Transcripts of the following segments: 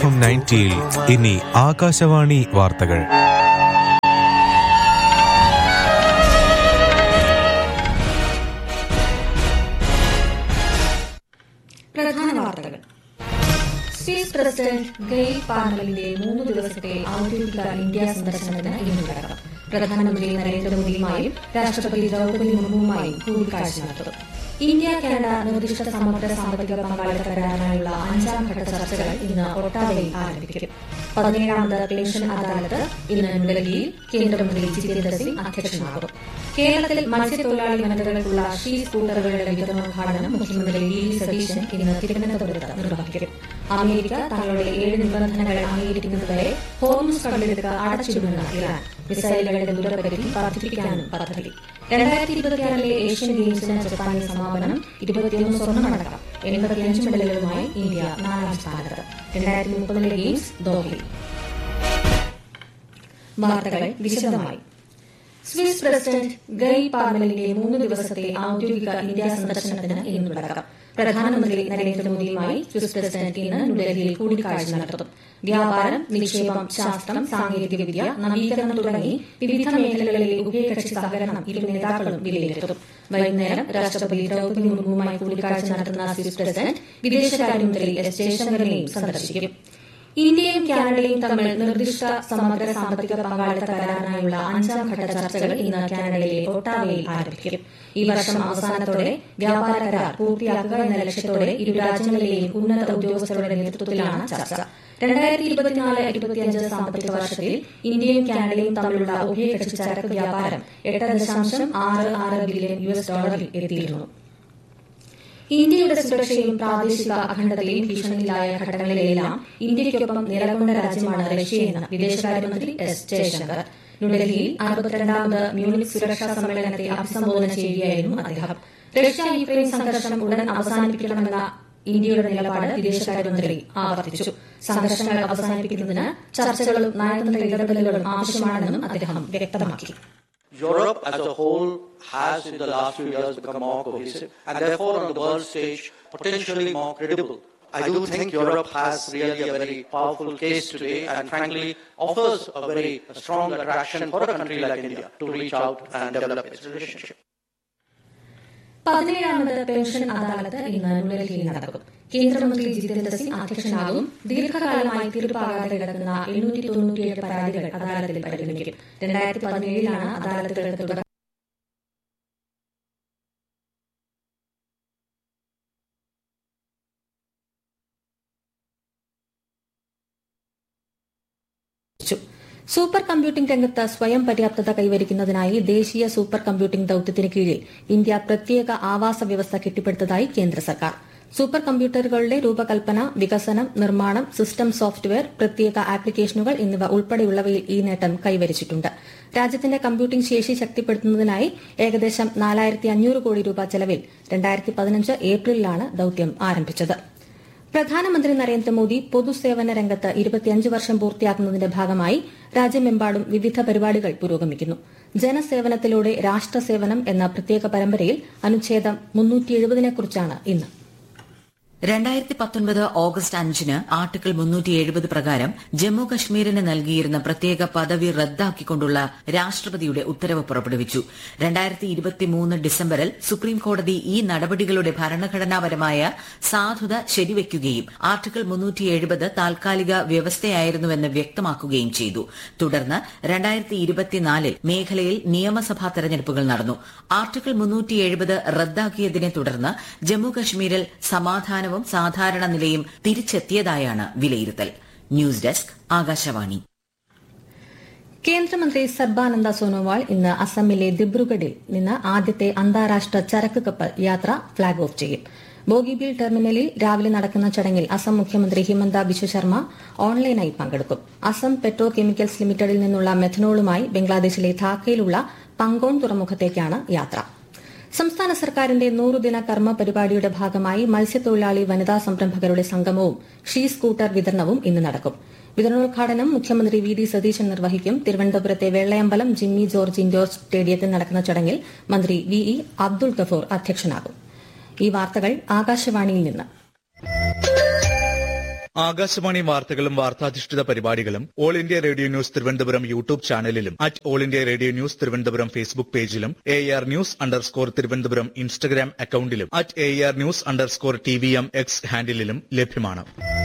FM നയൻറ്റിയിൽ ഇനി ആകാശവാണി വാർത്തകൾ പ്രധാന വാർത്തകൾ സ്വിസ് പ്രസിഡന്റ് ഗെയിൽ പാർലമെന്റിന്റെ മൂന്ന് ദിവസത്തെ ഔദ്യോഗിക ഇന്ത്യ സന്ദർശനത്തിന് ഇന്ന് തുടക്കം പ്രധാനമന്ത്രി നരേന്ദ്രമോദിയുമായും രാഷ്ട്രപതി ദ്രൌപദി മുർമുവുമായും കൂടിക്കാഴ്ച നടത്തും ഇന്ത്യ കാനഡ നിർദ്ദിഷ്ട സമഗ്ര സാമ്പത്തിക പങ്കാളിത്ത കരാറിനായുള്ള അഞ്ചാം ഘട്ട ചർച്ചകൾ ഇന്ന് ഒട്ടാവയിൽ ആരംഭിക്കും പതിനേഴാമത് പെൻഷൻ അദാലത്ത് ഇന്ന് ന്യൂഡൽഹിയിൽ കേന്ദ്രമന്ത്രി ജിതേന്ദ്ര സിംഗ് അധ്യക്ഷനാകും കേരളത്തിൽ മത്സ്യത്തൊഴിലാളി വനിതകൾക്കുള്ള ഷീ സ്കൂട്ടറുകളുടെ വിതരണോദ്ഘാടനം മുഖ്യമന്ത്രി വി ഡി സതീശൻ ഇന്ന് തിരുവനന്തപുരത്ത് നിർവഹിക്കും അമേരിക്ക തങ്ങളുടെ ഏഴ് നിബന്ധനകൾ അംഗീകരിക്കുന്നതുവരെ ഹോർമുസ് കടലെടുത്ത് അടച്ചിടുമെന്ന് ഇറാൻ മിസൈലുകളുടെ ദൂരപരിധി വർദ്ധിപ്പിക്കാനും പദ്ധതി രണ്ടായിരത്തി ഇരുപത്തിയാറിലെ ഏഷ്യൻ ഗെയിംസിന് ജപ്പാനിൽ സമാപനം ഇരുപത്തിയൊന്ന് സ്വർണ്ണമടക്കം എൺപത്തിയഞ്ച് മെഡലുകളുമായി ഇന്ത്യ നാലാം സ്ഥാനത്ത് രണ്ടായിരത്തി മുപ്പതിലെ ഗെയിംസ് ദോഹയിൽ വാർത്തകൾ വിശദമായി സ്വിസ് പ്രസിഡന്റ് ഗെയ് പാർലമെന്റിന്റെ മൂന്ന് ദിവസത്തെ ഔദ്യോഗിക ഇന്ത്യ സന്ദർശനത്തിന് ഇന്ന് തുടക്കം പ്രധാനമന്ത്രി നരേന്ദ്രമോദിയുമായി സ്വിസ് പ്രസിഡന്റ് ഇന്ന് ന്യൂഡൽഹിയിൽ കൂടിക്കാഴ്ച നടത്തും വ്യാപാരം നിക്ഷേപം ശാസ്ത്രം സാങ്കേതികവിദ്യ നവീകരണം തുടങ്ങി വിവിധ മേഖലകളിലെ ഉഭയകക്ഷി സഹകരണം ഇരു നേതാക്കളും വിലയിരുത്തും വൈകുന്നേരം രാഷ്ട്രപതി ദ്രൌപദി മുർമുവുമായി കൂടിക്കാഴ്ച നടത്തുന്ന സ്വിസ് പ്രസിഡന്റ് വിദേശകാര്യമന്ത്രി എസ് ജയശങ്കറിനെയും സന്ദർശിക്കും ഇന്ത്യയും കാനഡയും തമ്മിൽ നിർദ്ദിഷ്ട സമഗ്ര സാമ്പത്തിക പങ്കാളിത്ത കരാറിനായുള്ള അഞ്ചാം ഘട്ട ചർച്ചകൾ ഇന്ന് കാനഡയിലെ ഒട്ടാവയിൽ ആരംഭിക്കും ഈ വർഷം അവസാനത്തോടെ വ്യാപാര കരാർ പൂർത്തിയാക്കുക എന്ന ലക്ഷ്യത്തോടെ ഇരു രാജ്യങ്ങളിലെയും ഉന്നത ഉദ്യോഗസ്ഥരുടെ നേതൃത്വത്തിലാണ് ചർച്ച രണ്ടായിരത്തി ഇരുപത്തിനാല് ഇരുപത്തിയഞ്ച് സാമ്പത്തിക വർഷത്തിൽ ഇന്ത്യയും കാനഡയും തമ്മിലുള്ള ഉഭയകക്ഷി ചരക്ക് വ്യാപാരം എട്ട് ദശാംശം ആറ് ആറ് ബില്യൺ യു എസ് ഡോളറിൽ എത്തിയിരുന്നു ഇന്ത്യയുടെ സുരക്ഷയും പ്രാദേശിക അഖണ്ഡതയും ഭീഷണിയിലായ ഘട്ടങ്ങളിലെല്ലാം ഇന്ത്യയ്ക്കൊപ്പം നിലകൊണ്ട രാജ്യമാണ് റഷ്യയെന്ന് വിദേശകാര്യമന്ത്രി എസ് ജയശങ്കർ ന്യൂഡൽഹിയിൽ അറുപത്തിരണ്ടാമത് മ്യൂണിക് സുരക്ഷാ സമ്മേളനത്തെ അഭിസംബോധന ചെയ്യുകയായിരുന്നു അദ്ദേഹം റഷ്യ യുക്രൈൻ സംഘർഷം ഉടൻ അവസാനിപ്പിക്കണമെന്ന ഇന്ത്യയുടെ നിലപാട് വിദേശകാര്യമന്ത്രി ആവർത്തിച്ചു സംഘർഷങ്ങൾ അവസാനിപ്പിക്കുന്നതിന് ചർച്ചകളും നയതന്ത്ര ഇടപെടലുകളും ആവശ്യമാണെന്നും അദ്ദേഹം വ്യക്തമാക്കി Europe as a whole has in the last few years become more cohesive and therefore on the world stage potentially more credible. I do think Europe has really a very powerful case today and frankly offers a very strong attraction for a country like India to reach out and develop its relationship. പതിനേഴാമത് pension Adalat ഇന്ന് ന്യൂഡൽഹിയിൽ നടക്കും കേന്ദ്രമന്ത്രി ജിതേന്ദ്ര സിംഗ് അധ്യക്ഷനാകും ദീർഘകാലമായി തീർപ്പാകാതെ കിടക്കുന്ന എണ്ണൂറ്റി തൊണ്ണൂറ്റിയേഴ് പരാതികൾ അദാലത്തിൽ പരിഗണിക്കും രണ്ടായിരത്തി പതിനേഴിലാണ് അദാലത്തുകൾക്ക് തുടക്കം സൂപ്പർ കമ്പ്യൂട്ടിംഗ് രംഗത്ത് സ്വയം പര്യാപ്തത കൈവരിക്കുന്നതിനായി ദേശീയ സൂപ്പർ കമ്പ്യൂട്ടിംഗ് ദൌത്യത്തിന് കീഴിൽ ഇന്ത്യ പ്രത്യേക ആവാസ വ്യവസ്ഥ കെട്ടിപ്പടുത്തതായി കേന്ദ്ര സർക്കാർ സൂപ്പർ കമ്പ്യൂട്ടറുകളുടെ രൂപകൽപ്പന വികസനം നിർമ്മാണം സിസ്റ്റം സോഫ്റ്റ്വെയർ പ്രത്യേക ആപ്ലിക്കേഷനുകൾ എന്നിവ ഉൾപ്പെടെയുള്ളവയിൽ ഈ നേട്ടം കൈവരിച്ചിട്ടുണ്ട് രാജ്യത്തിന്റെ കമ്പ്യൂട്ടിംഗ് ശേഷി ശക്തിപ്പെടുത്തുന്നതിനായി ഏകദേശം നാലായിരത്തി അഞ്ഞൂറ് കോടി രൂപ ചെലവിൽ രണ്ടായിരത്തി പതിനഞ്ച് ഏപ്രിലിലാണ് ദൌത്യം ആരംഭിച്ചത് പ്രധാനമന്ത്രി നരേന്ദ്രമോദി പൊതുസേവന രംഗത്ത് ഇരുപത്തിയഞ്ച് വർഷം പൂർത്തിയാക്കുന്നതിന്റെ ഭാഗമായി രാജ്യമെമ്പാടും വിവിധ പരിപാടികൾ പുരോഗമിക്കുന്നു ജനസേവനത്തിലൂടെ രാഷ്ട്രസേവനം എന്ന പ്രത്യേക പരമ്പരയിൽ അനുച്ഛേദം മുന്നൂറ്റിയെഴുപതിനെക്കുറിച്ചാണ് ഇന്ന് രണ്ടായിരത്തി പത്തൊൻപത് ഓഗസ്റ്റ് അഞ്ചിന് ആർട്ടിക്കിൾ മുന്നൂറ്റി എഴുപത് പ്രകാരം ജമ്മു കശ്മീരിന് നൽകിയിരുന്ന പ്രത്യേക പദവി റദ്ദാക്കിക്കൊണ്ടുള്ള രാഷ്ട്രപതിയുടെ ഉത്തരവ് പുറപ്പെടുവിച്ചു രണ്ടായിരത്തി ഇരുപത്തിമൂന്ന് ഡിസംബറിൽ സുപ്രീംകോടതി ഈ നടപടികളുടെ ഭരണഘടനാപരമായ സാധുത ശരിവയ്ക്കുകയും ആർട്ടിക്കിൾ മുന്നൂറ്റി എഴുപത് താൽക്കാലിക വ്യവസ്ഥയായിരുന്നുവെന്ന് വ്യക്തമാക്കുകയും ചെയ്തു തുടർന്ന് രണ്ടായിരത്തി ഇരുപത്തിനാലിൽ മേഖലയിൽ നിയമസഭാ തെരഞ്ഞെടുപ്പുകൾ നടന്നു ആർട്ടിക്കിൾ മുന്നൂറ്റി എഴുപത് റദ്ദാക്കിയതിനെ തുടർന്ന് ജമ്മു കശ്മീരിൽ സമാധാന സമാധാനവും സാധാരണ നിലയും തിരിച്ചെത്തിയതായാണ് വിലയിരുത്തൽ ന്യൂസ് ഡെസ്ക് ആകാശവാണി കേന്ദ്രമന്ത്രി സർബാനന്ദ സോനോവാൾ ഇന്ന് അസമിലെ ദിബ്രുഗഡിൽ നിന്ന് ആദ്യത്തെ അന്താരാഷ്ട്ര ചരക്ക് കപ്പൽ യാത്ര ഫ്ളാഗ് ഓഫ് ചെയ്യും ബോഗിബീൽ ടെർമിനലിൽ രാവിലെ നടക്കുന്ന ചടങ്ങിൽ അസം മുഖ്യമന്ത്രി ഹിമന്ത ബിശ്വ ശർമ്മ ഓൺലൈനായി പങ്കെടുക്കും അസം പെട്രോ കെമിക്കൽസ് ലിമിറ്റഡിൽ നിന്നുള്ള മെഥനോളുമായി ബംഗ്ലാദേശിലെ ധാക്കയിലുള്ള പങ്കോൺ തുറമുഖത്തേക്കാണ് യാത്ര സംസ്ഥാന സർക്കാരിന്റെ നൂറുദിന കർമ്മ പരിപാടിയുടെ ഭാഗമായി മത്സ്യത്തൊഴിലാളി വനിതാ സംരംഭകരുടെ സംഗമവും ഷീ സ്കൂട്ടർ വിതരണവും ഇന്ന് നടക്കും വിതരണോദ്ഘാടനം മുഖ്യമന്ത്രി വി ഡി സതീശൻ നിർവഹിക്കും തിരുവനന്തപുരത്തെ വെള്ളയമ്പലം ജിമ്മി ജോർജ് ഇൻഡോർ സ്റ്റേഡിയത്തിൽ നടക്കുന്ന ചടങ്ങിൽ മന്ത്രി വി ഇ അബ്ദുൾ ഗഫൂർ അധ്യക്ഷനാകും ഈ വാർത്തകൾ ആകാശവാണിയിൽ നിന്ന് ആകാശവാണി വാർത്തകളും വാർത്താധിഷ്ഠിത പരിപാടികളും All India Radio News Thiruvananthapuram YouTube ചാനലിലും at All India Radio News Thiruvananthapuram Facebook പേജിലും A R news underscore Thiruvananthapuram Instagram അക്കൌണ്ടിലും at A R news underscore T V M X ഹാൻഡിലും ലഭ്യമാണ്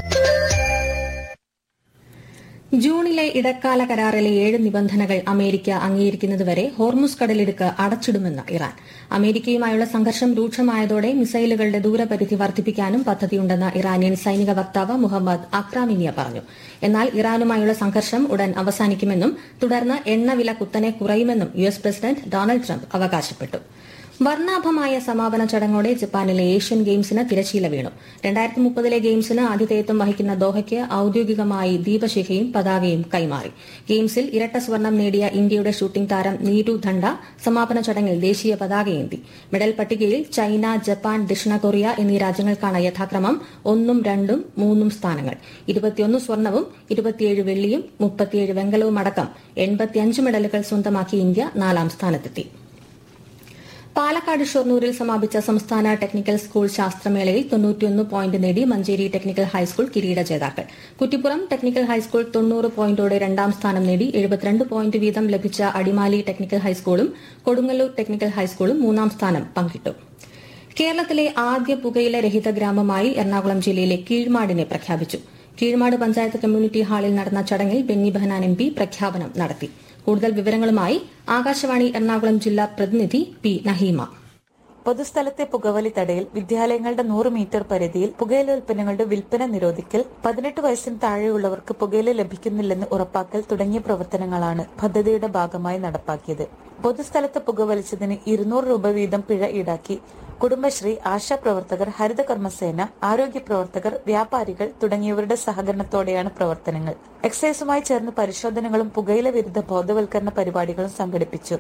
ജൂണിലെ ഇടക്കാല കരാറിലെ ഏഴ് നിബന്ധനകൾ അമേരിക്ക അംഗീകരിക്കുന്നതുവരെ ഹോർമുസ് കടലിടുക്ക് അടച്ചിടുമെന്ന് ഇറാൻ അമേരിക്കയുമായുള്ള സംഘർഷം രൂക്ഷമായതോടെ മിസൈലുകളുടെ ദൂരപരിധി വർദ്ധിപ്പിക്കാനും പദ്ധതിയുണ്ടെന്ന് ഇറാനിയൻ സൈനിക വക്താവ് മുഹമ്മദ് അക്രാമിനിയ പറഞ്ഞു എന്നാൽ ഇറാനുമായുള്ള സംഘർഷം ഉടൻ അവസാനിക്കുമെന്നും തുടർന്ന് എണ്ണവില കുത്തനെ കുറയുമെന്നും U S president Donald Trump അവകാശപ്പെട്ടു വർണ്ണാഭമായ സമാപന ചടങ്ങോടെ ജപ്പാനിലെ ഏഷ്യൻ ഗെയിംസിന് തിരശീല വീണു രണ്ടായിരത്തി മുപ്പതിലെ ഗെയിംസിന് ആതിഥേയത്വം വഹിക്കുന്ന ദോഹയ്ക്ക് ഔദ്യോഗികമായി ദീപശിഖയും പതാകയും കൈമാറി ഗെയിംസിൽ ഇരട്ട സ്വർണം നേടിയ ഇന്ത്യയുടെ ഷൂട്ടിംഗ് താരം നീരു ധണ്ട സമാപന ചടങ്ങിൽ ദേശീയ പതാകയേന്തി മെഡൽ പട്ടികയിൽ ചൈന ജപ്പാൻ ദക്ഷിണ കൊറിയ എന്നീ രാജ്യങ്ങൾക്കാണ് യഥാക്രമം ഒന്നും രണ്ടും മൂന്നും സ്ഥാനങ്ങൾ ഇരുപത്തിയൊന്ന് സ്വർണവും ഇരുപത്തിയേഴ് വെള്ളിയും മുപ്പത്തിയേഴ് വെങ്കലവും അടക്കം എൺപത്തിയഞ്ച് മെഡലുകൾ സ്വന്തമാക്കി ഇന്ത്യ നാലാം സ്ഥാനത്തെത്തി പാലക്കാട് ഷൊർണൂരിൽ സമാപിച്ച സംസ്ഥാന ടെക്നിക്കൽ സ്കൂൾ ശാസ്ത്രമേളയിൽ തൊണ്ണൂറ്റിയൊന്ന് പോയിന്റ് നേടി മഞ്ചേരി ടെക്നിക്കൽ ഹൈസ്കൂൾ കിരീട ജേതാക്കൾ കുറ്റിപ്പുറം ടെക്നിക്കൽ ഹൈസ്കൂൾ തൊണ്ണൂറ് പോയിന്റോടെ രണ്ടാം സ്ഥാനം നേടി എഴുപത്തിരണ്ട് പോയിന്റ് വീതം ലഭിച്ച അടിമാലി ടെക്നിക്കൽ ഹൈസ്കൂളും കൊടുങ്ങല്ലൂർ ടെക്നിക്കൽ ഹൈസ്കൂളും മൂന്നാം സ്ഥാനം പങ്കിട്ടു കേരളത്തിലെ ആദ്യ പുകയില രഹിത ഗ്രാമമായി എറണാകുളം ജില്ലയിലെ കീഴ്മാടിനെ പ്രഖ്യാപിച്ചു കീഴ്മാട് പഞ്ചായത്ത് കമ്മ്യൂണിറ്റി ഹാളിൽ നടന്ന ചടങ്ങിൽ ബെന്നി ബെഹനാൻ എം പി പ്രഖ്യാപനം നടത്തി കൂടുതൽ വിവരങ്ങളുമായി ആകാശവാണി എറണാകുളം ജില്ലാ പ്രതിനിധി പി നഹീമ പൊതുസ്ഥലത്തെ പുകവലി തടയൽ വിദ്യാലയങ്ങളുടെ നൂറ് മീറ്റർ പരിധിയിൽ പുകയില ഉൽപ്പന്നങ്ങളുടെ വിൽപ്പന നിരോധിക്കൽ പതിനെട്ട് വയസ്സിന് താഴെയുള്ളവർക്ക് പുകയില ലഭിക്കുന്നില്ലെന്ന് ഉറപ്പാക്കൽ തുടങ്ങിയ പ്രവർത്തനങ്ങളാണ് പദ്ധതിയുടെ ഭാഗമായി നടപ്പാക്കിയത് പൊതുസ്ഥലത്ത് പുകവലിച്ചതിന് ഇരുന്നൂറ് രൂപ വീതം പിഴ ഈടാക്കി കുടുംബശ്രീ ആശാ പ്രവർത്തകർ ഹരിത കർമ്മസേന ആരോഗ്യ പ്രവർത്തകർ വ്യാപാരികൾ തുടങ്ങിയവരുടെ സഹകരണത്തോടെയാണ് പ്രവർത്തനങ്ങൾ എക്സൈസുമായി ചേർന്ന് പരിശോധനകളും പുകയില വിരുദ്ധ ബോധവൽക്കരണ പരിപാടികളും സംഘടിപ്പിച്ചു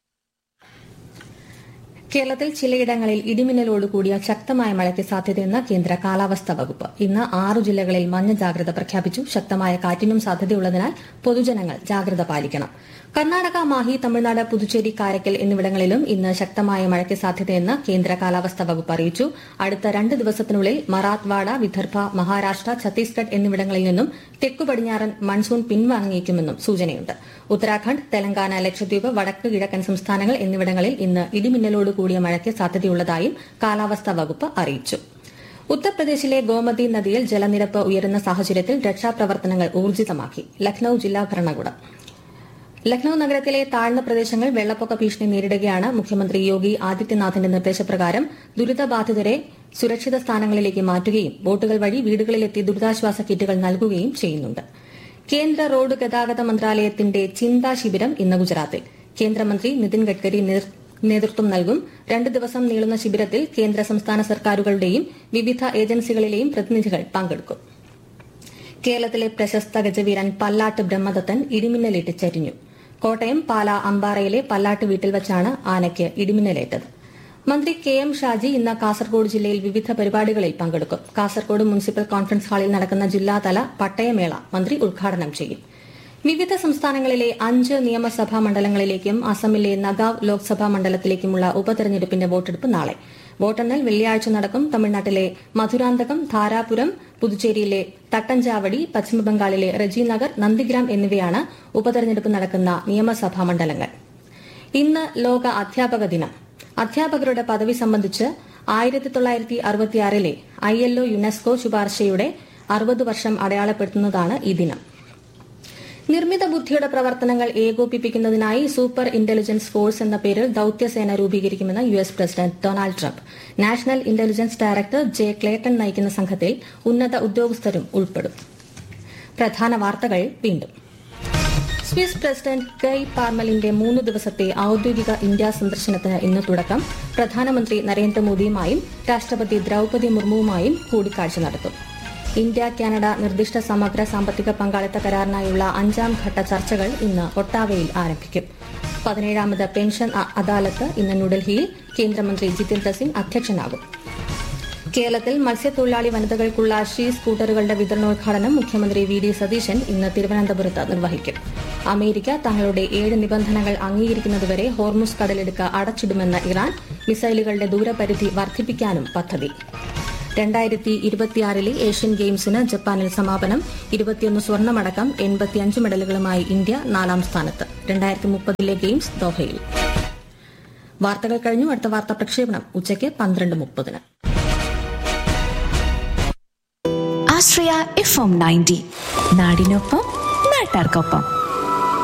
കേരളത്തിൽ ചിലയിടങ്ങളിൽ ഇടിമിന്നലോടുകൂടിയ ശക്തമായ മഴയ്ക്ക് സാധ്യതയെന്ന് കേന്ദ്ര കാലാവസ്ഥാ വകുപ്പ് ഇന്ന് ആറു ജില്ലകളിൽ മഞ്ഞ ജാഗ്രത പ്രഖ്യാപിച്ചു ശക്തമായ കാറ്റിനും സാധ്യതയുള്ളതിനാൽ പൊതുജനങ്ങൾ ജാഗ്രത പാലിക്കണം കർണാടക മാഹി തമിഴ്നാട് പുതുച്ചേരി കാരക്കൽ എന്നിവിടങ്ങളിലും ഇന്ന് ശക്തമായ മഴയ്ക്ക് സാധ്യതയെന്ന് കേന്ദ്ര കാലാവസ്ഥാ വകുപ്പ് അറിയിച്ചു അടുത്ത രണ്ട് ദിവസത്തിനുള്ളിൽ മറാത്ത്വാഡ വിദർഭ മഹാരാഷ്ട്ര ഛത്തീസ്ഗഡ് എന്നിവിടങ്ങളിൽ നിന്നും തെക്കു പടിഞ്ഞാറൻ മൺസൂൺ പിൻവാങ്ങിയേക്കുമെന്നും സൂചനയുണ്ട് ഉത്തരാഖണ്ഡ് തെലങ്കാന ലക്ഷദ്വീപ് വടക്ക് കിഴക്കൻ സംസ്ഥാനങ്ങൾ എന്നിവിടങ്ങളിൽ ഇന്ന് ഇടിമിന്നലോട് കൂടിയ മഴയ്ക്ക് സാധ്യതയുള്ളതായും കാലാവസ്ഥാ വകുപ്പ് അറിയിച്ചു ഉത്തർപ്രദേശിലെ ഗോമതി നദിയിൽ ജലനിരപ്പ് ഉയരുന്ന സാഹചര്യത്തിൽ രക്ഷാപ്രവർത്തനങ്ങൾ ഊർജിതമാക്കി ലക്നൌ ജില്ലാ ഭരണകൂടം ലക്നൌ നഗരത്തിലെ താഴ്ന്ന പ്രദേശങ്ങൾ വെള്ളപ്പൊക്ക ഭീഷണി നേരിടുകയാണ് മുഖ്യമന്ത്രി യോഗി ആദിത്യനാഥിന്റെ നിർദ്ദേശപ്രകാരം ദുരിതബാധിതരെ സുരക്ഷിത സ്ഥാനങ്ങളിലേക്ക് മാറ്റുകയും ബോട്ടുകൾ വഴി വീടുകളിലെത്തി ദുരിതാശ്വാസ കിറ്റുകൾ നൽകുകയും ചെയ്യുന്നുണ്ട് കേന്ദ്ര റോഡ് ഗതാഗത മന്ത്രാലയത്തിന്റെ ചിന്താ ശിബിരം ഇന്ന് ഗുജറാത്തിൽ കേന്ദ്രമന്ത്രി നിതിൻ ഗഡ്കരി നേതൃത്വം നൽകും രണ്ട് ദിവസം നീളുന്ന ശിബിരത്തിൽ കേന്ദ്ര സംസ്ഥാന സർക്കാരുകളുടെയും വിവിധ ഏജൻസികളിലെയും പ്രതിനിധികൾ പങ്കെടുക്കും കേരളത്തിലെ പ്രശസ്ത ഗജവീരൻ പല്ലാട്ട് ബ്രഹ്മദത്തൻ ഇടിമിന്നലേറ്റ് ചരിഞ്ഞു കോട്ടയം പാല അമ്പാറയിലെ പല്ലാട്ട് വീട്ടിൽ വച്ചാണ് ആനയ്ക്ക് ഇടിമിന്നലേറ്റത് മന്ത്രി കെ എം ഷാജി ഇന്ന് കാസർഗോഡ് ജില്ലയിൽ വിവിധ പരിപാടികളിൽ പങ്കെടുക്കും കാസർഗോഡ് മുനിസിപ്പൽ കോൺഫറൻസ് ഹാളിൽ നടക്കുന്ന ജില്ലാതല പട്ടയമേള മന്ത്രി ഉദ്ഘാടനം ചെയ്യും വിവിധ സംസ്ഥാനങ്ങളിലെ അഞ്ച് നിയമസഭാ മണ്ഡലങ്ങളിലേക്കും അസമിലെ നഗാവ് ലോക്സഭാ മണ്ഡലത്തിലേക്കുമുള്ള ഉപതെരഞ്ഞെടുപ്പിന്റെ വോട്ടെടുപ്പ് നാളെ വോട്ടെണ്ണൽ വെള്ളിയാഴ്ച നടക്കും തമിഴ്നാട്ടിലെ മധുരാന്തകം ധാരാപുരം പുതുച്ചേരിയിലെ തട്ടഞ്ചാവടി പശ്ചിമബംഗാളിലെ റജിനഗർ നന്ദിഗ്രാം എന്നിവയാണ് ഉപതെരഞ്ഞെടുപ്പ് നടക്കുന്ന നിയമസഭാ മണ്ഡലങ്ങൾ ഇന്ന് ലോക അധ്യാപക ദിനം അധ്യാപകരുടെ പദവി സംബന്ധിച്ച് ആയിരത്തി തൊള്ളായിരത്തി അറുപത്തിയാറിലെ ഐ എൽഒ യുനെസ്കോ ശുപാർശയുടെ അറുപത് വർഷം അടയാളപ്പെടുത്തുന്നതാണ് ഈ ദിനം നിർമ്മിത ബുദ്ധിയുടെ പ്രവർത്തനങ്ങൾ ഏകോപിപ്പിക്കുന്നതിനായി സൂപ്പർ ഇന്റലിജൻസ് ഫോഴ്സ് എന്ന പേരിൽ ദൌത്യസേന രൂപീകരിക്കുമെന്ന് U S president Donald Trump national intelligence director J Clayton നയിക്കുന്ന സംഘത്തിൽ ഉന്നത ഉദ്യോഗസ്ഥരും ഉൾപ്പെടും പ്രധാന വാർത്തകൾ വീണ്ടും സ്വിസ് പ്രസിഡന്റ് ഗൈ പാർമലിന്റെ മൂന്ന് ദിവസത്തെ ഔദ്യോഗിക ഇന്ത്യ സന്ദർശനത്തിന് ഇന്ന് തുടക്കം പ്രധാനമന്ത്രി നരേന്ദ്രമോദിയുമായും രാഷ്ട്രപതി ദ്രൌപതി മുർമുവുമായും കൂടിക്കാഴ്ച നടത്തും ഇന്ത്യ കാനഡ നിർദ്ദിഷ്ട സമഗ്ര സാമ്പത്തിക പങ്കാളിത്ത കരാറിനായുള്ള അഞ്ചാം ഘട്ട ചർച്ചകൾ ഇന്ന് ഒട്ടാവയിൽ ആരംഭിക്കും പതിനേഴാമത് പെൻഷൻ അദാലത്ത് ഇന്ന് ന്യൂഡൽഹിയിൽ കേന്ദ്രമന്ത്രി ജിതേന്ദ്ര സിംഗ് അധ്യക്ഷനാകും കേരളത്തിൽ മത്സ്യത്തൊഴിലാളി വനിതകൾക്കുള്ള ഷീ സ്കൂട്ടറുകളുടെ വിതരണോദ്ഘാടനം മുഖ്യമന്ത്രി വി ഡി സതീശൻ ഇന്ന് തിരുവനന്തപുരത്ത് നിർവഹിക്കും അമേരിക്ക തങ്ങളുടെ ഏഴ് നിബന്ധനകൾ അംഗീകരിക്കുന്നതുവരെ ഹോർമുസ് കടലെടുക്ക് അടച്ചിടുമെന്ന ഇറാൻ മിസൈലുകളുടെ ദൂരപരിധി വർദ്ധിപ്പിക്കാനും പദ്ധതി രണ്ടായിരത്തി ഇരുപത്തിയാറിലെ ഏഷ്യൻ ഗെയിംസിന് ജപ്പാനിൽ സമാപനം ഇരുപത്തിയൊന്ന് സ്വർണമടക്കം എൺപത്തിയഞ്ച് മെഡലുകളുമായി ഇന്ത്യ നാലാം സ്ഥാനത്ത് രണ്ടായിരത്തി മുപ്പതിലെ ഗെയിംസ് ദോഹയിൽ വാർത്തകൾ കഴിഞ്ഞു അടുത്ത വാർത്താ പ്രക്ഷേപണം ഉച്ചയ്ക്ക് പന്ത്രണ്ട് മുപ്പതിന് ആശ്രയ എഫ് എം നയൻറ്റി നാടിനൊപ്പം നാട്ടാർക്കൊപ്പം